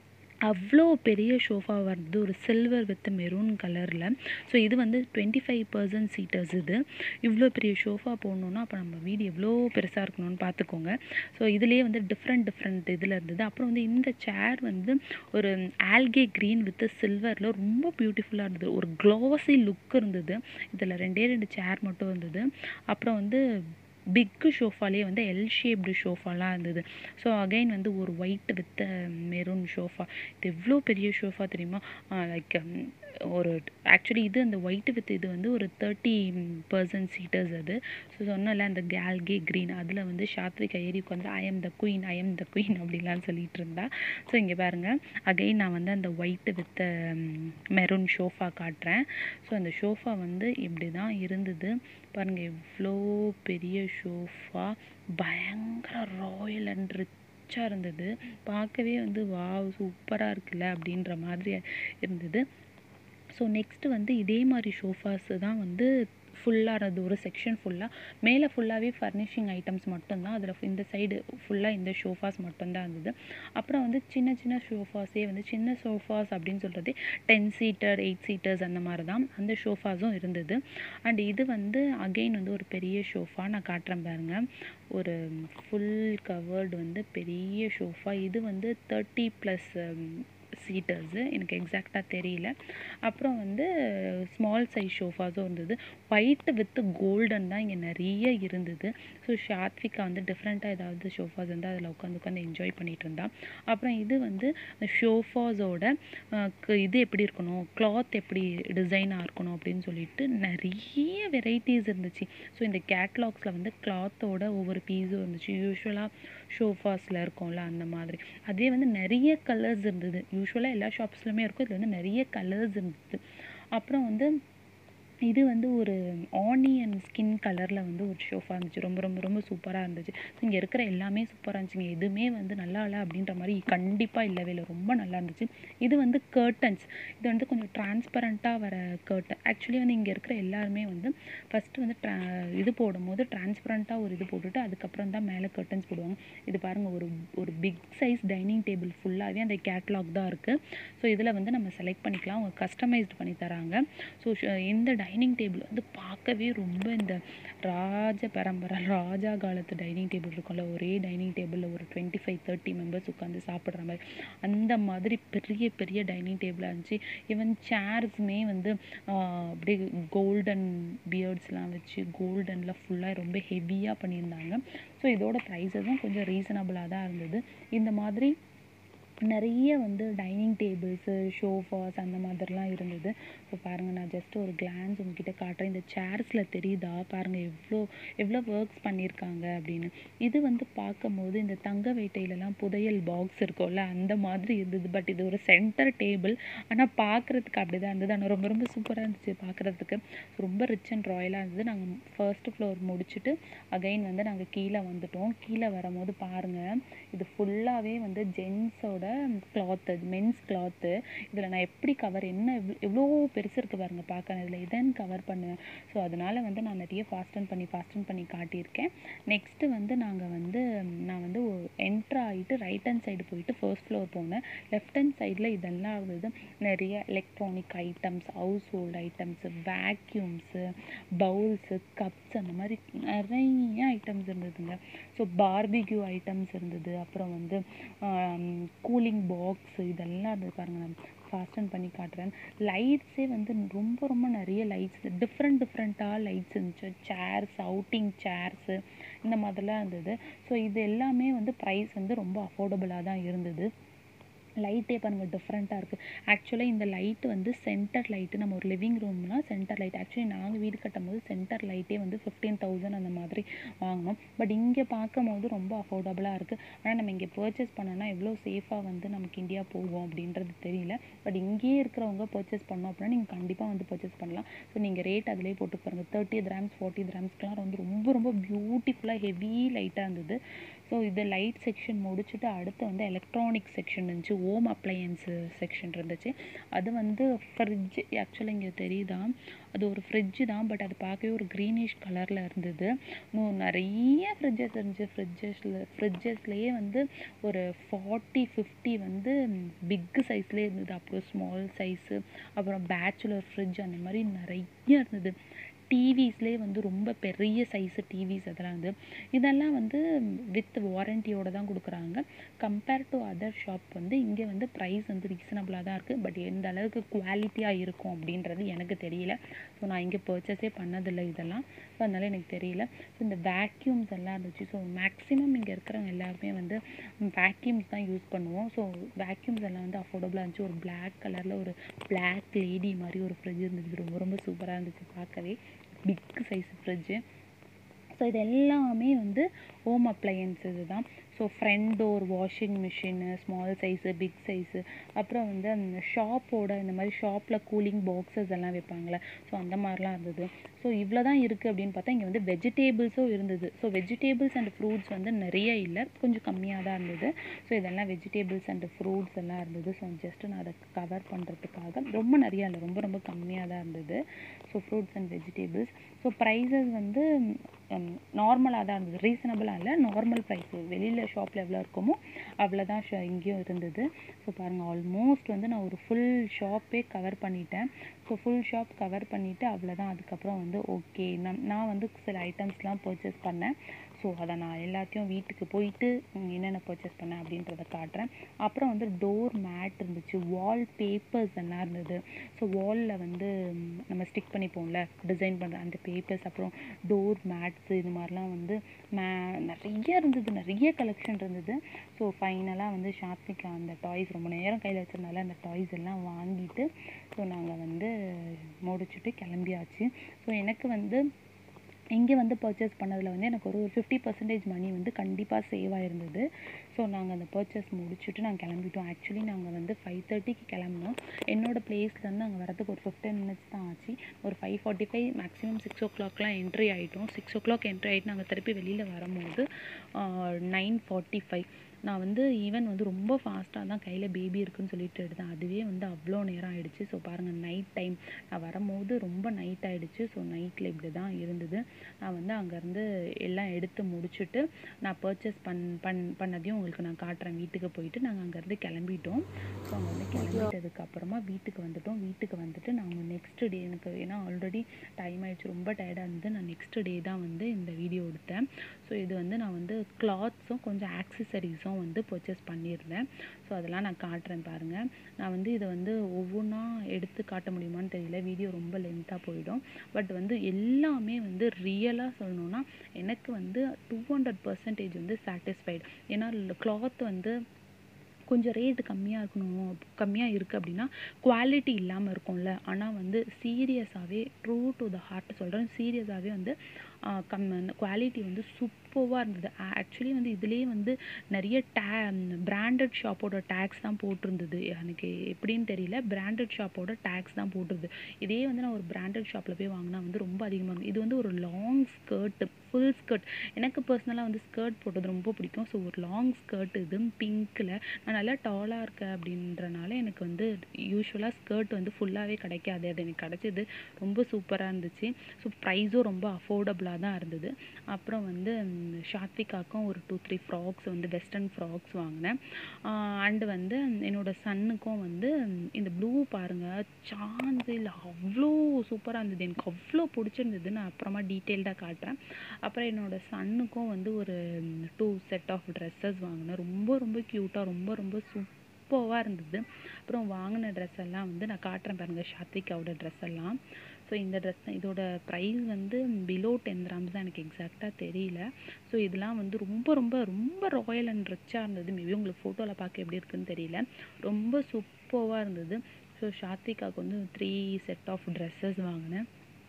அவ்வளோ பெரிய ஷோஃபாவாக இருந்தது ஒரு சில்வர் வித் மெரூன் கலரில் ஸோ இது வந்து டுவெண்ட்டி ஃபைவ் பர்சன்ட் சீட்டர்ஸ் இது இவ்வளோ பெரிய ஷோஃபா போடணுன்னா அப்போ நம்ம வீடு எவ்வளோ பெருசாக இருக்கணும்னு பார்த்துக்கோங்க ஸோ இதுலேயே வந்து டிஃப்ரெண்ட் டிஃப்ரெண்ட் இதில் இருந்தது அப்புறம் வந்து இந்த சேர் வந்து ஒரு ஆல்கே க்ரீன் வித் சில்வரில் ரொம்ப பியூட்டிஃபுல்லாக இருந்தது ஒரு க்ளாஸி லுக் இருந்தது இதில் ரெண்டே ரெண்டு சேர் மட்டும் இருந்தது அப்புறம் வந்து பிக்கு ஷோஃபாலே வந்து எல் ஷேப்டு ஷோஃபாலாம் இருந்தது ஸோ அகைன் வந்து ஒரு ஒயிட் வித் மெரூன் ஷோஃபா இது எவ்வளோ பெரிய ஷோஃபா தெரியுமா லைக் ஒரு ஆக்சுவலி இது அந்த ஒயிட் வித் இது வந்து ஒரு தேர்ட்டி பர்சன்ட் சீட்டர்ஸ் அது ஸோ சொன்னல அந்த கேல்கே க்ரீன் அதில் வந்து சாத்விகா ஏறி உட்காந்து I am the queen I am the queen அப்படிலாம் சொல்லிட்டு இருந்தா ஸோ இங்கே பாருங்கள் அகைன் நான் வந்து அந்த ஒயிட் வித் மெரூன் ஷோஃபா காட்டுறேன் ஸோ அந்த ஷோஃபா வந்து இப்படி தான் இருந்தது பாருங்கள் எவ்வளோ பெரிய ஷோஃபா பயங்கர ராயல் அண்ட் ரிச்சாக இருந்தது பார்க்கவே வந்து வாவ் சூப்பராக இருக்குல்ல அப்படின்ற மாதிரி இருந்தது ஸோ நெக்ஸ்ட்டு வந்து இதே மாதிரி ஷோஃபாஸு தான் வந்து ஃபுல்லாக இருந்தது ஒரு செக்ஷன் ஃபுல்லாக மேலே ஃபுல்லாகவே ஃபர்னிஷிங் ஐட்டம்ஸ் மட்டும்தான் அதில் இந்த சைடு ஃபுல்லாக இந்த ஷோஃபாஸ் மட்டும்தான் இருந்தது அப்புறம் வந்து சின்ன சின்ன ஷோஃபாஸே வந்து சின்ன சோஃபாஸ் அப்படின்னு சொல்கிறதே டென் சீட்டர் எயிட் சீட்டர்ஸ் அந்த மாதிரி தான் அந்த ஷோஃபாஸும் இருந்தது அண்ட் இது வந்து அகெயின் வந்து ஒரு பெரிய ஷோஃபா நான் காட்டுறேன் பாருங்க ஒரு ஃபுல் கவர்டு வந்து பெரிய ஷோஃபா இது வந்து தேர்ட்டி ப்ளஸ் சீட்டர்ஸு எனக்கு எக்ஸாக்டாக தெரியல அப்புறம் வந்து ஸ்மால் சைஸ் ஷோஃபாஸும் இருந்தது ஒயிட் வித் கோல்டன் தான் இங்கே நிறைய இருந்தது ஸோ ஷாத்விகா வந்து டிஃப்ரெண்ட்டாக ஏதாவது ஷோஃபாஸ் வந்து அதில் உட்காந்து உட்காந்து என்ஜாய் பண்ணிகிட்டு இருந்தா அப்புறம் இது வந்து ஷோஃபாஸோட இது எப்படி இருக்கணும் கிளாத் எப்படி டிசைனாக இருக்கணும் அப்படின்னு சொல்லிட்டு நிறைய வெரைட்டிஸ் இருந்துச்சு ஸோ இந்த கேட்லாக்ஸில் வந்து கிளாத்தோட ஒவ்வொரு பீஸும் இருந்துச்சு யூஸ்வலாக ஷோஃபாஸில் இருக்கும்ல அந்த மாதிரி அதே வந்து நிறைய கலர்ஸ் இருந்தது யூஸ்வலாக எல்லா ஷாப்ஸ்லையுமே இருக்கும் இதில் வந்து நிறைய கலர்ஸ் இருந்தது அப்புறம் வந்து இது வந்து ஒரு ஆனியன் ஸ்கின் கலரில் வந்து ஒரு ஷோஃபா இருந்துச்சு ரொம்ப ரொம்ப ரொம்ப சூப்பராக இருந்துச்சு இங்கே இருக்கிற எல்லாமே சூப்பராக இருந்துச்சுங்க எதுவுமே வந்து நல்லா இல்லை அப்படின்ற மாதிரி கண்டிப்பாக இல்லவே இல்லை ரொம்ப நல்லா இருந்துச்சு இது வந்து கர்டன்ஸ் இது வந்து கொஞ்சம் டிரான்ஸ்பரண்ட்டாக வர கர்டன் ஆக்சுவலி வந்து இங்கே இருக்கிற எல்லாருமே வந்து ஃபஸ்ட்டு வந்து ட்ரா இது போடும்போது டிரான்ஸ்பரண்ட்டாக ஒரு இது போட்டுட்டு அதுக்கப்புறம் தான் மேலே கர்டன்ஸ் போடுவாங்க இது பாருங்கள் ஒரு ஒரு பிக் சைஸ் டைனிங் டேபிள் ஃபுல்லாகவே அந்த கேட்லாக் தான் இருக்குது ஸோ இதில் வந்து நம்ம செலக்ட் பண்ணிக்கலாம் அவங்க கஸ்டமைஸ்டு பண்ணி தராங்க ஸோ இந்த டைனிங் டேபிள் வந்து பார்க்கவே ரொம்ப இந்த ராஜ பரம்பரை ராஜா காலத்து டைனிங் டேபிள் இருக்கும்ல ஒரே டைனிங் டேபிளில் ஒரு டுவெண்ட்டி ஃபைவ் தேர்ட்டி மெம்பர்ஸ் உட்காந்து சாப்பிட்ற மாதிரி அந்த மாதிரி பெரிய பெரிய டைனிங் டேபிளாக இருந்துச்சு ஈவன் சேர்ஸுமே வந்து அப்படியே கோல்டன் பியர்ட்ஸ்லாம் வச்சு கோல்டனில் ஃபுல்லாக ரொம்ப ஹெவியாக பண்ணியிருந்தாங்க ஸோ இதோட ப்ரைஸஸும் கொஞ்சம் ரீசனபிளாக தான் இருந்தது இந்த மாதிரி நிறைய வந்து டைனிங் டேபிள்ஸு ஷோஃபாஸ் அந்த மாதிரிலாம் இருந்தது இப்போ பாருங்கள் நான் ஜஸ்ட் ஒரு கிளான்ஸ் உங்ககிட்ட காட்டுறேன் இந்த சேர்ஸில் தெரியுதா பாருங்கள் எவ்வளோ எவ்வளோ ஒர்க்ஸ் பண்ணியிருக்காங்க அப்படின்னு இது வந்து பார்க்கும்போது இந்த தங்க வேட்டையிலலாம் புதையல் பாக்ஸ் இருக்கும்ல அந்த மாதிரி இருந்தது பட் இது ஒரு சென்டர் டேபிள் ஆனால் பார்க்குறதுக்கு அப்படி தான் இருந்தது ஆனால் ரொம்ப ரொம்ப சூப்பராக இருந்துச்சு பார்க்குறதுக்கு ரொம்ப ரிச் அண்ட் ராயலாக இருந்தது நாங்கள் ஃபர்ஸ்ட் ஃப்ளோர் முடிச்சுட்டு அகைன் வந்து நாங்கள் கீழே வந்துட்டோம் கீழே வரும்போது பாருங்கள் இது ஃபுல்லாகவே வந்து ஜென்ஸோட கிளாத்து மென்ஸ் கிளாத்து இதில் நான் எப்படி கவர் என்ன எவ்வளோ பெருசு இருக்குது பாருங்கள் பார்க்க இதில் இதன் கவர் பண்ணுவேன் ஸோ அதனால் வந்து நான் நிறைய ஃபாஸ்டன் பண்ணி ஃபாஸ்டன் பண்ணி காட்டியிருக்கேன் நெக்ஸ்ட்டு வந்து நாங்கள் வந்து நான் வந்து என்ட்ரு ஆகிட்டு ரைட் ஹேண்ட் சைடு போயிட்டு ஃபர்ஸ்ட் ஃப்ளோர் போனேன் லெஃப்ட் ஹேண்ட் சைடில் இதெல்லாம் இருந்தது நிறைய electronic items household items vacuums bowls cups அந்த மாதிரி நிறைய ஐட்டம்ஸ் இருந்ததுங்க ஸோ பார்பிக்யூ ஐட்டம்ஸ் இருந்தது அப்புறம் வந்து கூலிங் பாக்ஸ் இதெல்லாம் இருந்தது பாருங்கள் நான் ஃபாஸ்டன் பண்ணி காட்டுறேன் லைட்ஸே வந்து ரொம்ப ரொம்ப நிறைய லைட்ஸ் டிஃப்ரெண்ட் டிஃப்ரெண்ட்டாக லைட்ஸ் இருந்துச்சு சேர்ஸ் அவுட்டிங் சேர்ஸு இந்த மாதிரிலாம் இருந்தது ஸோ இது எல்லாமே வந்து ப்ரைஸ் வந்து ரொம்ப அஃபோர்டபுளாக தான் இருந்தது லைட்டே பாருங்கள் டிஃப்ரெண்ட்டாக இருக்குது ஆக்சுவலாக இந்த லைட் வந்து சென்டர் லைட்டு நம்ம ஒரு லிவிங் ரூம்னா சென்டர் லைட் ஆக்சுவலி நாங்கள் வீடு கட்டும் போது சென்டர் லைட்டே வந்து ஃபிஃப்டீன் தௌசண்ட் அந்த மாதிரி வாங்கினோம் பட் இங்கே பார்க்கும் போது ரொம்ப அஃபோர்டபுளாக இருக்குது ஆனால் நம்ம இங்கே பர்ச்சேஸ் பண்ணோன்னா எவ்வளோ சேஃபாக வந்து நமக்கு இந்தியா போகும் அப்படின்றது தெரியல பட் இங்கேயே இருக்கிறவங்க பர்ச்சேஸ் பண்ணோம் அப்படின்னா நீங்கள் கண்டிப்பாக வந்து பர்ச்சேஸ் பண்ணலாம் ஸோ நீங்கள் ரேட் அதிலே போட்டு பாருங்கள் தேர்ட்டி கிராம்ஸ் ஃபார்ட்டி கிராம்ஸ்க்குலாம் வந்து ரொம்ப ரொம்ப பியூட்டிஃபுல்லாக ஹெவி லைட்டாக இருந்தது ஸோ இது லைட் செக்ஷன் முடிச்சுட்டு அடுத்து வந்து எலக்ட்ரானிக் செக்ஷன் இருந்துச்சு ஹோம் அப்ளையன்ஸு செக்ஷன் இருந்துச்சு அது வந்து ஃப்ரிட்ஜ் ஆக்சுவலாக இங்கே தெரியுதா அது ஒரு ஃப்ரிட்ஜு தான் பட் அது பார்க்கவே ஒரு க்ரீனிஷ் கலரில் இருந்தது இன்னும் நிறைய ஃப்ரிட்ஜஸ் இருந்துச்சு ஃப்ரிட்ஜஸில் ஃப்ரிட்ஜஸ்லேயே வந்து ஒரு ஃபார்ட்டி ஃபிஃப்டி வந்து பிக்கு சைஸ்லேயே இருந்தது அப்புறம் ஸ்மால் சைஸு அப்புறம் பேச்சுலர் ஃப்ரிட்ஜ் அந்த மாதிரி நிறைய இருந்தது டிவிஸ்லேயே வந்து ரொம்ப பெரிய சைஸு டிவிஸ் அதெல்லாம் வந்து இதெல்லாம் வந்து வித் வாரண்டியோடு தான் கொடுக்குறாங்க கம்பேர் டு அதர் ஷாப் வந்து இங்கே வந்து ப்ரைஸ் வந்து ரீசனபிளாக தான் இருக்குது பட் எந்த அளவுக்கு குவாலிட்டியாக இருக்கும் அப்படின்றது எனக்கு தெரியல ஸோ நான் இங்கே பர்ச்சேஸே பண்ணதில்லை இதெல்லாம் ஸோ அதனால் எனக்கு தெரியல ஸோ இந்த வேக்யூம்ஸ் எல்லாம் இருந்துச்சு ஸோ மேக்ஸிமம் இங்கே இருக்கிறவங்க எல்லாருமே வந்து வேக்யூம்ஸ் தான் யூஸ் பண்ணுவோம் ஸோ வேக்யூம்ஸ் எல்லாம் வந்து அஃபோர்டபுளாக இருந்துச்சு ஒரு Black கலரில் ஒரு Black லேடி மாதிரி ஒரு ஃப்ரிட்ஜ் இருந்துச்சு ரொம்ப ரொம்ப சூப்பராக இருந்துச்சு பார்க்கவே பிக் சைஸ் ஃப்ரிட்ஜு ஸோ இது எல்லாமே வந்து ஹோம் அப்ளையன்ஸஸ் தான் so front door washing machine small size big size அப்புறம் வந்து அந்த ஷாப்போட இந்த மாதிரி ஷாப்பில் கூலிங் பாக்ஸஸ் எல்லாம் வைப்பாங்களே ஸோ அந்த மாதிரிலாம் இருந்தது ஸோ இவ்வளோ தான் இருக்குது அப்படின்னு பார்த்தா இங்கே வந்து வெஜிடேபிள்ஸும் இருந்தது ஸோ வெஜிடேபிள்ஸ் அண்ட் ஃப்ரூட்ஸ் வந்து நிறைய இல்லை கொஞ்சம் கம்மியாக தான் இருந்தது ஸோ இதெல்லாம் வெஜிடேபிள்ஸ் அண்ட் ஃப்ரூட்ஸ் எல்லாம் இருந்தது ஸோ ஜஸ்ட் நான் அதை கவர் பண்ணுறதுக்காக ரொம்ப நிறையா இல்லை ரொம்ப ரொம்ப கம்மியாக தான் இருந்தது so fruits and vegetables so prices வந்து நார்மலாக தான் இருந்தது ரீசனபிளாக இல்லை நார்மல் ப்ரைஸ் வெளியில் ஷாப்பில் எவ்வளோ இருக்குமோ அவ்வளோதான் ஷ இங்கேயும் இருந்தது ஸோ பாருங்கள் ஆல்மோஸ்ட் வந்து நான் ஒரு ஃபுல் ஷாப்பே கவர் பண்ணிட்டேன் ஸோ ஃபுல் ஷாப் கவர் பண்ணிவிட்டு அவ்வளோதான் அதுக்கப்புறம் வந்து ஓகே நம் நான் வந்து சில ஐட்டம்ஸ்லாம் பர்ச்சேஸ் பண்ணேன் ஸோ அதை நான் எல்லாத்தையும் வீட்டுக்கு போயிட்டு ம், என்னென்ன பர்ச்சேஸ் பண்ணேன் அப்படின்றத காட்டுறேன் அப்புறம் வந்து டோர் மேட் இருந்துச்சு வால் பேப்பர்ஸ் எல்லாம் இருந்தது ஸோ வாலில் வந்து ம், நம்ம ஸ்டிக் பண்ணிப்போம்ல டிசைன் பண்ணுற அந்த பேப்பர்ஸ் அப்புறம் டோர் மேட்ஸு இது மாதிரிலாம் வந்து மே நிறைய இருந்தது நிறைய கலெக்ஷன் இருந்தது ஸோ ஃபைனலாக வந்து ஷாப்பிக்கு அந்த டாய்ஸ் ரொம்ப நேரம் கையில் வச்சிருந்தால அந்த டாய்ஸ் எல்லாம் வாங்கிட்டு ஸோ நாங்கள் வந்து முடிச்சுட்டு கிளம்பியாச்சு ஸோ எனக்கு வந்து இங்கே வந்து பர்ச்சேஸ் பண்ணதில் வந்து எனக்கு ஒரு ஃபிஃப்டி பர்சன்டேஜ் மணி வந்து கண்டிப்பாக சேவ் ஆயிருந்தது ஸோ நாங்கள் அந்த பர்ச்சேஸ் முடிச்சுட்டு நாங்கள் கிளம்பிட்டோம் ஆக்சுவலி நாங்கள் வந்து ஃபைவ் தேர்ட்டிக்கு கிளம்பினோம் என்னோட பிளேஸ்லேருந்து அங்கே வரதுக்கு ஒரு ஃபிஃப்டீன் மினிட்ஸ் தான் ஆச்சு ஒரு five forty five maximum six ஓ கிளாக்லாம் என்ட்ரி ஆகிட்டோம் சிக்ஸ் ஓ கிளாக் என்ட்ரி ஆகிட்டு நாங்கள் திருப்பி வெளியில் வரும்போது நைன் ஃபார்ட்டி ஃபைவ் நான் வந்து ஈவன் வந்து ரொம்ப ஃபாஸ்ட்டாக தான் கையில் பேபி இருக்குன்னு சொல்லிட்டு எடுத்தேன் அதுவே வந்து அவ்வளோ நேரம் ஆயிடுச்சு ஸோ பாருங்கள் நைட் டைம் நான் வரும்போது ரொம்ப நைட் ஆயிடுச்சு ஸோ நைட்டில் இப்படி தான் இருந்தது நான் வந்து அங்கேருந்து எல்லாம் எடுத்து முடிச்சுட்டு நான் பர்ச்சேஸ் பண் பண் பண்ணதையும் உங்களுக்கு நான் காட்டுறேன் வீட்டுக்கு போயிட்டு நாங்கள் அங்கேருந்து கிளம்பிட்டோம் ஸோ அங்கே வந்து கிளம்பிட்டதுக்கு அப்புறமா வீட்டுக்கு வந்துட்டோம் வீட்டுக்கு வந்துட்டு நாங்கள் நெக்ஸ்ட் டே எனக்கு ஏன்னா ஆல்ரெடி டைம் ஆயிடுச்சு ரொம்ப டயர்டாக இருந்தது நான் நெக்ஸ்ட் டே தான் வந்து இந்த வீடியோ எடுத்தேன் ஸோ இது வந்து நான் வந்து கிளாத்ஸும் கொஞ்சம் ஆக்சசரிஸும் வந்து பர்ச்சேஸ் பண்ணியிருந்தேன் ஸோ அதெல்லாம் நான் காட்டுறேன் பாருங்கள் நான் வந்து இதை வந்து ஒவ்வொன்றா எடுத்து காட்ட முடியுமான்னு தெரியல வீடியோ ரொம்ப லென்த்தாக போயிடும் பட் வந்து எல்லாமே வந்து ரியலாக சொல்லணும்னா எனக்கு வந்து டூ ஹண்ட்ரட் பர்சன்டேஜ் வந்து சாட்டிஸ்ஃபைடு ஏன்னா கிளாத் வந்து கொஞ்சம் ரேட் கம்மியாக இருக்கணும் கம்மியாக இருக்குது அப்படின்னா குவாலிட்டி இல்லாமல் இருக்கும்ல ஆனால் வந்து சீரியஸாகவே ட்ரூ டு த ஹார்ட் சொல்கிறேன் சீரியஸாகவே வந்து ஆஹ் கம் குவாலிட்டி வந்து சூப்பராக இருந்தது ஆக்சுவலி வந்து இதுலேயே வந்து நிறைய டே பிராண்டட் ஷாப்போட டேக்ஸ் தான் போட்டிருந்தது எனக்கு எப்படின்னு தெரியல பிராண்டட் ஷாப்போட டேக்ஸ் தான் போட்டிருந்தது இதே வந்து நான் ஒரு பிராண்டட் ஷாப்பில் போய் வாங்கினா வந்து ரொம்ப அதிகமாக இருக்கும் இது வந்து ஒரு லாங் ஸ்கர்ட் ஃபுல் ஸ்கர்ட் எனக்கு பர்சனலாக வந்து ஸ்கர்ட் போட்டது ரொம்ப பிடிக்கும் ஸோ ஒரு லாங் ஸ்கர்ட் இது பிங்க்கில் நான் நல்லா டாலாக இருக்கேன் அப்படின்றனால எனக்கு வந்து யூஸ்வலாக ஸ்கர்ட் வந்து ஃபுல்லாகவே கிடைக்காது அது எனக்கு கிடச்சிது ரொம்ப சூப்பராக இருந்துச்சு ஸோ ப்ரைஸும் ரொம்ப அஃபோர்டபுளாக தான் இருந்தது அப்புறம் வந்து ம், ஷாத்விகாக்கும் ஒரு டூ த்ரீ ஃப்ராக்ஸ் வந்து வெஸ்டர்ன் ஃப்ராக்ஸ் வாங்கினேன் அண்டு வந்து என்னோட சன்னுக்கும் வந்து ம், இந்த ப்ளூ பாருங்கள் சான்ஸே இல்லை அவ்வளோ சூப்பராக இருந்தது எனக்கு அவ்வளோ பிடிச்சிருந்தது நான் அப்புறமா டீட்டெயில்டாக காட்டுறேன் அப்புறம் என்னோட சன்னுக்கும் வந்து ஒரு டூ செட் ஆஃப் ட்ரெஸ்ஸஸ் வாங்கினேன் ரொம்ப ரொம்ப க்யூட்டாக ரொம்ப ரொம்ப சூப்பராக இருந்தது அப்புறம் வாங்கின ட்ரெஸ் எல்லாம் வந்து நான் காட்டுறேன் பாருங்கள் ஷாத்விகாவோட ட்ரெஸ் எல்லாம் ஸோ இந்த ட்ரெஸ் இதோட ப்ரைஸ் வந்து பிலோ டென் கிராம்ஸ் தான் எனக்கு எக்ஸாக்டாக தெரியல ஸோ இதெல்லாம் வந்து ரொம்ப ரொம்ப ரொம்ப ராயல் அண்ட் ரிச்சாக இருந்தது மேபி உங்களுக்கு ஃபோட்டோவில் பார்க்க எப்படி இருக்குன்னு தெரியல ரொம்ப சூப்பராக இருந்தது ஸோ ஷாத்விகாவுக்கு வந்து த்ரீ செட் ஆஃப் ட்ரெஸ்ஸஸ் வாங்கினேன்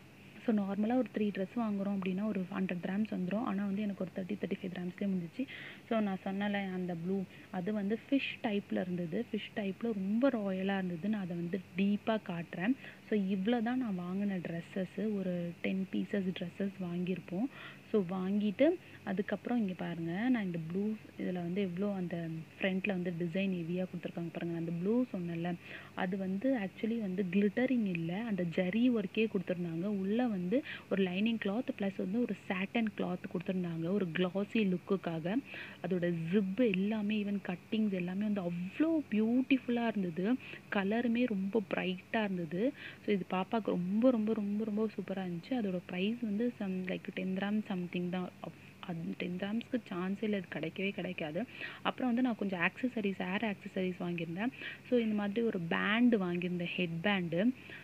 ஸோ நார்மலாக ஒரு த்ரீ ட்ரெஸ் வாங்குறோம் அப்படின்னா ஒரு ஹண்ட்ரட் கிராம்ஸ் வந்துடும் ஆனால் வந்து எனக்கு ஒரு தேர்ட்டி தேர்ட்டி ஃபைவ் கிராம்ஸ்லேயே முடிஞ்சிச்சு ஸோ நான் சொன்னல அந்த ப்ளூ அது வந்து ஃபிஷ் டைப்பில் இருந்தது ஃபிஷ் டைப்பில் ரொம்ப ராயலாக இருந்தது நான் அதை வந்து டீப்பாக காட்டுறேன் ஸோ இவ்வளோ தான் நான் வாங்கின ட்ரெஸ்ஸஸ்ஸு ஒரு டென் பீசஸ் ட்ரெஸ்ஸஸ் வாங்கியிருப்போம் ஸோ வாங்கிட்டு அதுக்கப்புறம் இங்கே பாருங்கள் நான் இந்த ப்ளூ இதில் வந்து எவ்வளோ அந்த ஃப்ரண்ட்டில் வந்து டிசைன் ஹெவியாக கொடுத்துருக்காங்க பாருங்கள் அந்த ப்ளூ சொன்னேன்ல அது வந்து ஆக்சுவலி வந்து கிளிட்டரிங் இல்லை அந்த ஜரி ஒர்க்கே கொடுத்துருந்தாங்க உள்ளே வந்து ஒரு லைனிங் கிளாத் ப்ளஸ் வந்து ஒரு சாட்டன் கிளாத் கொடுத்துருந்தாங்க ஒரு கிளாசி லுக்குக்காக அதோட ஜிப்பு எல்லாமே ஈவன் கட்டிங்ஸ் எல்லாமே வந்து அவ்வளோ பியூட்டிஃபுல்லாக இருந்தது கலருமே ரொம்ப பிரைட்டாக இருந்தது ஸோ இது பாப்பாவுக்கு ரொம்ப ரொம்ப ரொம்ப ரொம்ப சூப்பராக இருந்துச்சு அதோட ப்ரைஸ் வந்து some like ten gram something தான் அப்- அது டென் கிராம்ஸ்க்கு சான்ஸே இல்லை அது கிடைக்கவே கிடைக்காது அப்புறம் வந்து நான் கொஞ்சம் ஆக்சசரிஸ் ஏர் ஆக்சசரிஸ் வாங்கியிருந்தேன் ஸோ இந்த மாதிரி ஒரு பேண்டு வாங்கியிருந்தேன் ஹெட் பேண்டு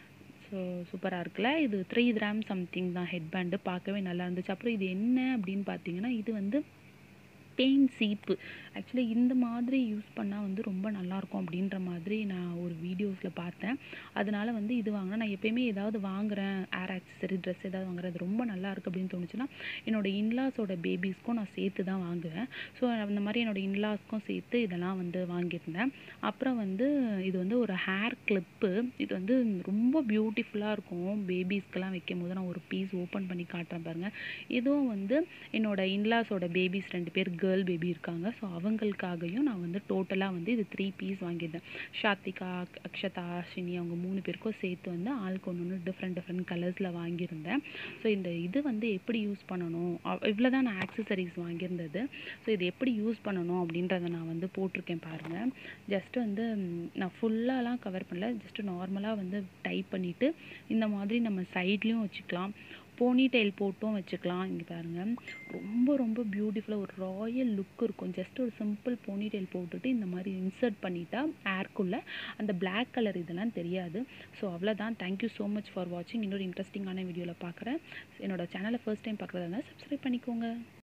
ஸோ சூப்பராக இருக்குல்ல இது த்ரீ கிராம் சம்திங் தான் ஹெட் பேண்டு பார்க்கவே நல்லா இருந்துச்சு அப்புறம் இது என்ன அப்படின்னு பார்த்தீங்கன்னா இது வந்து தேன் சீப்பு ஆக்சுவலி இந்த மாதிரி யூஸ் பண்ணால் வந்து ரொம்ப நல்லாயிருக்கும் அப்படின்ற மாதிரி நான் ஒரு வீடியோஸில் பார்த்தேன் அதனால வந்து இது வாங்கினேன் நான் எப்பயுமே ஏதாவது வாங்குறேன் ஏர் ஆக்சசரி ட்ரெஸ் ஏதாவது வாங்குறேன் அது ரொம்ப நல்லா இருக்குது அப்படின்னு தோணுச்சுன்னா என்னோட இன்லாஸோட பேபிஸ்க்கும் நான் சேர்த்து தான் வாங்குவேன் ஸோ அந்த மாதிரி என்னோட இன்லாஸ்க்கும் சேர்த்து இதெல்லாம் வந்து வாங்கியிருந்தேன் அப்புறம் வந்து இது வந்து ஒரு ஹேர் கிளிப்பு இது வந்து ரொம்ப பியூட்டிஃபுல்லாக இருக்கும் பேபிஸ்க்கெல்லாம் வைக்கும் போது நான் ஒரு பீஸ் ஓப்பன் பண்ணி காட்டுறேன் பாருங்கள் இதுவும் வந்து என்னோட இன்லாஸோட பேபிஸ் ரெண்டு பேர் கேர்ள் பேபி இருக்காங்க ஸோ அவங்களுக்காகவும் நான் வந்து டோட்டலாக வந்து இது த்ரீ பீஸ் வாங்கியிருந்தேன் ஷாத்திகா அக்- அக்ஷதா அஸ்வினி அவங்க மூணு பேருக்கும் சேர்த்து வந்து ஆளுக்கு ஒன்று ஒன்று டிஃப்ரெண்ட் டிஃப்ரெண்ட் கலர்ஸில் வாங்கியிருந்தேன் ஸோ இந்த இது வந்து எப்படி யூஸ் பண்ணணும் இவ்வளோ தான் நான் ஆக்சசரிஸ் வாங்கியிருந்தது ஸோ இது எப்படி யூஸ் பண்ணணும் அப்படின்றத நான் வந்து போட்டிருக்கேன் பாருங்கள் ஜஸ்ட் வந்து ம், நான் ஃபுல்லாலாம் கவர் பண்ணல ஜஸ்ட் நார்மலாக வந்து டைப் பண்ணிவிட்டு இந்த மாதிரி நம்ம சைட்லேயும் வச்சுக்கலாம் போனி டெயில் போட்டும் வச்சுக்கலாம் இங்கே பாருங்கள் ரொம்ப ரொம்ப பியூட்டிஃபுல்லாக ஒரு ராயல் லுக் இருக்கும் ஜஸ்ட் ஒரு சிம்பிள் போனி டெயில் போட்டுட்டு இந்த மாதிரி இன்சர்ட் பண்ணிட்டா ஏர்க்குள்ளே அந்த Black கலர் இதெல்லாம் தெரியாது ஸோ அவ்வளோதான் தேங்க்யூ ஸோ மச் ஃபார் வாட்சிங் இன்னொரு இன்ட்ரெஸ்டிங்கான வீடியோவில் பார்க்குறேன் என்னோட சேனலை ஃபர்ஸ்ட் டைம் பார்க்குறதா இருந்தால் சப்ஸ்கிரைப் பண்ணிக்கோங்க